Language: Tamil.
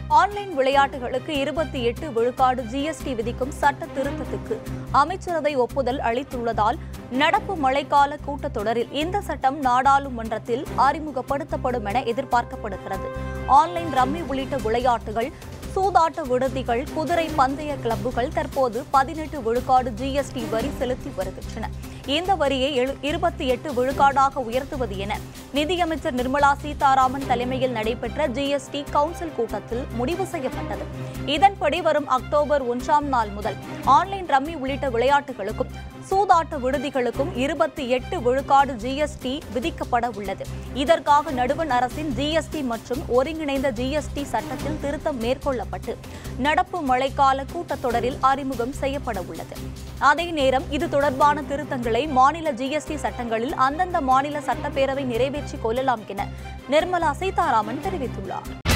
ஆன்லைன் விளையாட்டுகளுக்கு இருபத்தி எட்டு விழுக்காடு ஜிஎஸ்டி விதிக்கும் சட்ட திருத்தத்துக்கு அமைச்சரவை ஒப்புதல் அளித்துள்ளதால் நடப்பு மழைக்கால கூட்டத்தொடரில் இந்த சட்டம் நாடாளுமன்றத்தில் அறிமுகப்படுத்தப்படும் என எதிர்பார்க்கப்படுகிறது ஆன்லைன் ரம்மி உள்ளிட்ட விளையாட்டுகள் சூதாட்ட விடுதிகள் குதிரை பந்தய கிளப்புகள் தற்போது பதினெட்டு விழுக்காடு ஜிஎஸ்டி வரி செலுத்தி வருகின்றன இந்த வரியை இருபத்தி எட்டு விழுக்காடாக உயர்த்துவது என நிதியமைச்சர் நிர்மலா சீதாராமன் தலைமையில் நடைபெற்ற ஜிஎஸ்டி கவுன்சில் கூட்டத்தில் முடிவு செய்யப்பட்டது இதன்படி வரும் அக்டோபர் ஒன்றாம் நாள் முதல் ஆன்லைன் ரம்மி உள்ளிட்ட விளையாட்டுகளுக்கும் சூதாட்ட விடுதிகளுக்கும் இருபத்தி எட்டு விழுக்காடு ஜிஎஸ்டி விதிக்கப்பட உள்ளது இதற்காக நடுவண் அரசின் ஜிஎஸ்டி மற்றும் ஒருங்கிணைந்த ஜிஎஸ்டி சட்டத்தில் திருத்தம் மேற்கொள்ளப்பட்டு நடப்பு மழைக்கால கூட்டத்தொடரில் அறிமுகம் செய்யப்பட உள்ளது அதே நேரம் இது தொடர்பான திருத்தங்களை மாநில ஜிஎஸ்டி சட்டங்களில் அந்தந்த மாநில சட்டப்பேரவை நிறைவேற்றிக் கொள்ளலாம் என நிர்மலா சீதாராமன் தெரிவித்துள்ளார்